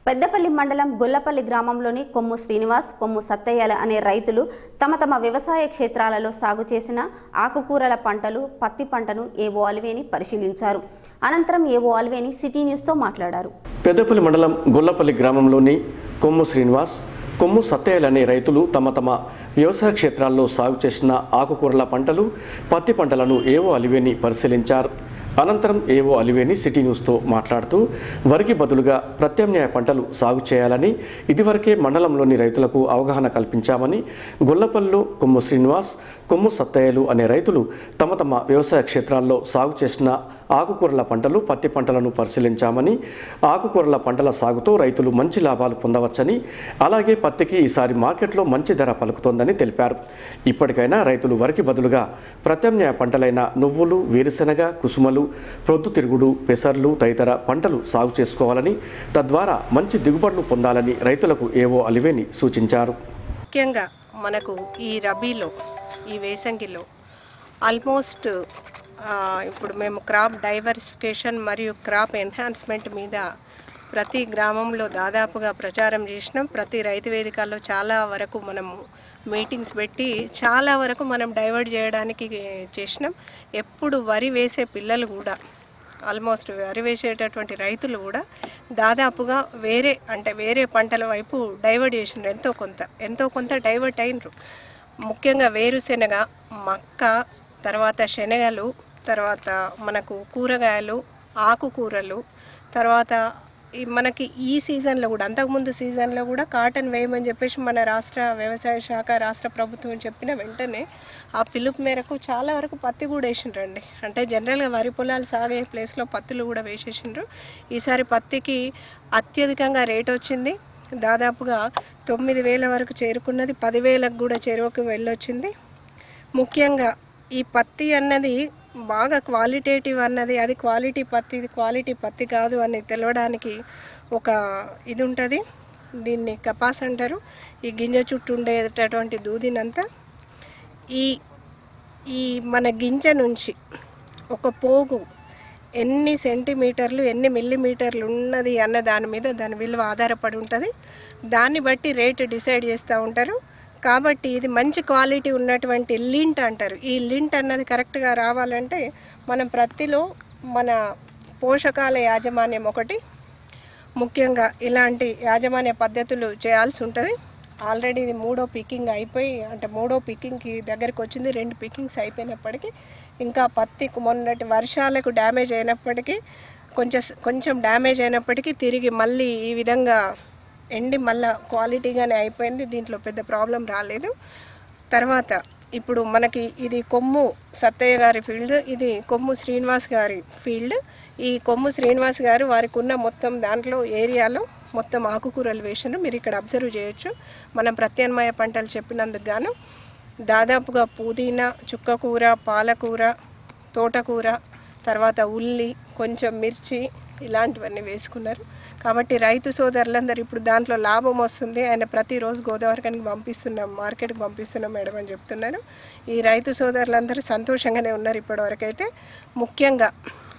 పెద్దపల్లి మండలం గొల్లపల్లి గ్రామంలోని కొమ్ము శ్రీనివాస్ కొమ్ము సత్తయ్యల అనే రైతులు తమ తమ వ్యవసాయ క్షేత్రాలలో సాగు చేసిన ఆకుకూరల పంటలు పత్తి పంటను ఏవో అలివేని పరిశీలించారు అనంతరం ఏవో అలివేని సిటీ న్యూస్తో మాట్లాడారు పెద్దపల్లి మండలం గొల్లపల్లి గ్రామంలోని కొమ్ము శ్రీనివాస్ కొమ్ము సత్తయ్యలు అనే రైతులు తమ తమ వ్యవసాయ క్షేత్రాల్లో సాగు చేసిన ఆకుకూరల పంటలు పత్తి పంటలను ఏవో అలివేని పరిశీలించారు అనంతరం ఏవో అలివేని సిటీ న్యూస్తో మాట్లాడుతూ వరికి బదులుగా ప్రత్యామ్నాయ పంటలు సాగు చేయాలని ఇదివరకే మండలంలోని రైతులకు అవగాహన కల్పించామని గొల్లపల్లిలో కొమ్ము శ్రీనివాస్ కొమ్ము సత్తయ్యలు అనే రైతులు తమ తమ వ్యవసాయ క్షేత్రాల్లో సాగు చేసిన ఆకుకూరల పంటలు పత్తి పంటలను పరిశీలించామని ఆకుకూరల పంటల సాగుతో రైతులు మంచి లాభాలు పొందవచ్చని అలాగే పత్తికి ఈసారి మార్కెట్లో మంచి ధర పలుకుతోందని తెలిపారు ఇప్పటికైనా రైతులు వరికి బదులుగా ప్రత్యామ్నాయ పంటలైన నువ్వులు వేరుశెనగ కుసుమలు ప్రొద్దుతిరుగుడు పెసర్లు తదితర పంటలు సాగు చేసుకోవాలని తద్వారా మంచి దిగుబడులు పొందాలని రైతులకు ఏవో అలివేని సూచించారు ముఖ్యంగా మనకు ఈ రబీలో ఈ వేసంగిలో ఆల్మోస్ట్ ఆ, ఇప్పుడు మేము క్రాప్ డైవర్సిఫికేషన్ మరియు క్రాప్ ఎన్హాన్స్మెంట్ మీద ప్రతి గ్రామంలో దాదాపుగా ప్రచారం చేసినాం ప్రతి రైతు వేదికల్లో చాలా వరకు మనము మీటింగ్స్ పెట్టి చాలా వరకు మనం డైవర్ట్ చేయడానికి చేసినాం ఎప్పుడు వరి వేసే పిల్లలు కూడా ఆల్మోస్ట్ వరి వేసేటటువంటి రైతులు కూడా దాదాపుగా వేరే అంటే వేరే పంటల వైపు డైవర్ట్ చేసినారు ఎంతో కొంత ఎంతో కొంత డైవర్ట్ అయినరు ముఖ్యంగా వేరుశెనగ మక్క తర్వాత శనగలు తర్వాత మనకు కూరగాయలు ఆకుకూరలు తర్వాత ఈ మనకి ఈ సీజన్లో కూడా అంతకుముందు సీజన్లో కూడా కాటన్ వేయమని చెప్పేసి మన రాష్ట్ర వ్యవసాయ శాఖ రాష్ట్ర ప్రభుత్వం చెప్పిన వెంటనే ఆ పిలుపు మేరకు చాలా వరకు పత్తి కూడా వేసిండ్రండి అంటే జనరల్గా వరి పొలాలు సాగే ప్లేస్లో పత్తులు కూడా వేసేసిండ్రు ఈసారి పత్తికి అత్యధికంగా రేట్ వచ్చింది దాదాపుగా తొమ్మిది వేల వరకు చేరుకున్నది పదివేలకు కూడా చేరువకు వెళ్ళొచ్చింది ముఖ్యంగా ఈ పత్తి అన్నది బాగా క్వాలిటేటివ్ అన్నది అది క్వాలిటీ పత్తి ఇది క్వాలిటీ పత్తి కాదు అని తెలవడానికి ఒక ఇది ఉంటుంది దీన్ని కపాస్ అంటారు ఈ గింజ చుట్టూ ఉండేటటువంటి దూదినంతా ఈ ఈ మన గింజ నుంచి ఒక పోగు ఎన్ని సెంటీమీటర్లు ఎన్ని మిల్లీమీటర్లు ఉన్నది అన్న దాని మీద దాని విలువ ఆధారపడి ఉంటుంది దాన్ని బట్టి రేటు డిసైడ్ చేస్తూ ఉంటారు కాబట్టి ఇది మంచి క్వాలిటీ ఉన్నటువంటి లింట్ అంటారు ఈ లింట్ అన్నది కరెక్ట్గా రావాలంటే మనం ప్రతిలో మన పోషకాల యాజమాన్యం ఒకటి ముఖ్యంగా ఇలాంటి యాజమాన్య పద్ధతులు చేయాల్సి ఉంటుంది ఆల్రెడీ ఇది మూడో పికింగ్ అయిపోయి అంటే మూడో పికింగ్కి దగ్గరికి వచ్చింది రెండు పికింగ్స్ అయిపోయినప్పటికీ ఇంకా పత్తి మొన్నటి వర్షాలకు డ్యామేజ్ అయినప్పటికీ కొంచెం కొంచెం డ్యామేజ్ అయినప్పటికీ తిరిగి మళ్ళీ ఈ విధంగా ఎండి మళ్ళా క్వాలిటీగానే అయిపోయింది దీంట్లో పెద్ద ప్రాబ్లం రాలేదు తర్వాత ఇప్పుడు మనకి ఇది కొమ్ము సత్తయ్య గారి ఫీల్డ్ ఇది కొమ్ము శ్రీనివాస్ గారి ఫీల్డ్ ఈ కొమ్ము శ్రీనివాస్ గారు వారికి ఉన్న మొత్తం దాంట్లో ఏరియాలో మొత్తం ఆకుకూరలు వేసినారు మీరు ఇక్కడ అబ్జర్వ్ చేయొచ్చు మనం ప్రత్యామ్నాయ పంటలు చెప్పినందుకు గాను దాదాపుగా పుదీనా చుక్కకూర పాలకూర తోటకూర తర్వాత ఉల్లి కొంచెం మిర్చి ఇలాంటివన్నీ వేసుకున్నారు కాబట్టి రైతు సోదరులందరూ ఇప్పుడు దాంట్లో లాభం వస్తుంది ఆయన ప్రతిరోజు గోదావరికానికి పంపిస్తున్నాం మార్కెట్కి పంపిస్తున్నాం మేడం అని చెప్తున్నారు ఈ రైతు సోదరులందరూ సంతోషంగానే ఉన్నారు ఇప్పటివరకైతే ముఖ్యంగా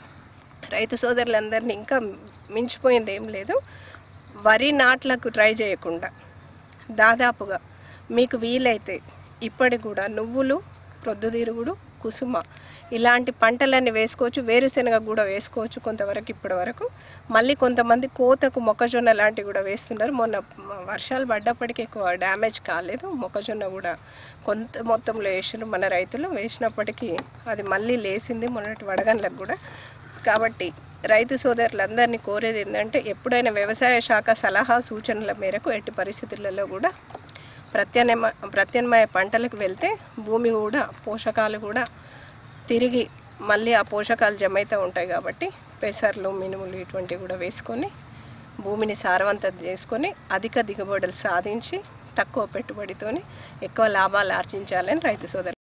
రైతు సోదరులందరినీ ఇంకా మించిపోయింది ఏం లేదు వరి నాట్లకు ట్రై చేయకుండా దాదాపుగా మీకు వీలైతే ఇప్పటికి కూడా నువ్వులు ప్రొద్దుతిరుగుడు కుసుమ ఇలాంటి పంటలన్నీ వేసుకోవచ్చు వేరుశెనగ కూడా వేసుకోవచ్చు కొంతవరకు ఇప్పటి వరకు మళ్ళీ కొంతమంది కోతకు మొక్కజొన్న లాంటివి కూడా వేస్తున్నారు మొన్న వర్షాలు పడ్డప్పటికీ ఎక్కువ డ్యామేజ్ కాలేదు మొక్కజొన్న కూడా కొంత మొత్తంలో వేసారు మన రైతులు వేసినప్పటికీ అది మళ్ళీ లేసింది మొన్నటి వడగండ్లకు కూడా కాబట్టి రైతు సోదరులందరినీ కోరేది ఏంటంటే ఎప్పుడైనా వ్యవసాయ శాఖ సలహా సూచనల మేరకు ఎట్టి పరిస్థితులలో కూడా ప్రత్యామ్నాయ ప్రత్యామ్నాయ పంటలకు వెళ్తే భూమి కూడా పోషకాలు కూడా తిరిగి మళ్ళీ ఆ పోషకాలు జమ అవుతూ ఉంటాయి కాబట్టి పెసర్లు మినుములు ఇటువంటివి కూడా వేసుకొని భూమిని సారవంతం చేసుకొని అధిక దిగుబడులు సాధించి తక్కువ పెట్టుబడితోని ఎక్కువ లాభాలు ఆర్జించాలని రైతు సోదరు